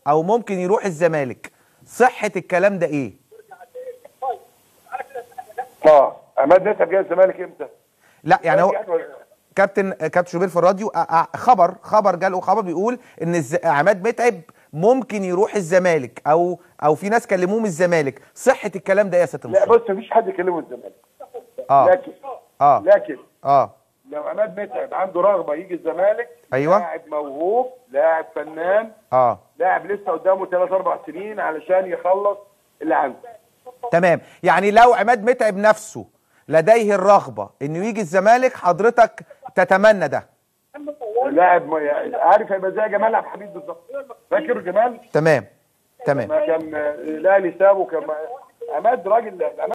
او ممكن يروح الزمالك صحه الكلام ده ايه اه عماد متعب جاي الزمالك امتى؟ لا يعني هو كابتن كابتن شوبير في الراديو أ- أ- خبر خبر جاله خبر بيقول ان الز... عماد متعب ممكن يروح الزمالك او او في ناس كلموه من الزمالك صحه الكلام ده ايه يا سياده لا المستشار بص مفيش حد يكلمه الزمالك اه لكن اه لكن اه لو عماد متعب عنده رغبه يجي الزمالك أيوة. لاعب موهوب لاعب فنان اه لاعب لسه قدامه ثلاث اربع سنين علشان يخلص اللي عنده تمام يعني لو عماد متعب نفسه لديه الرغبه انه يجي الزمالك حضرتك تتمنى ده لاعب م- يعني عارف هيبقى زي جمال عبد الحميد بالظبط فاكر جمال تمام تمام ما كان الاهلي سابه كان عماد راجل عماد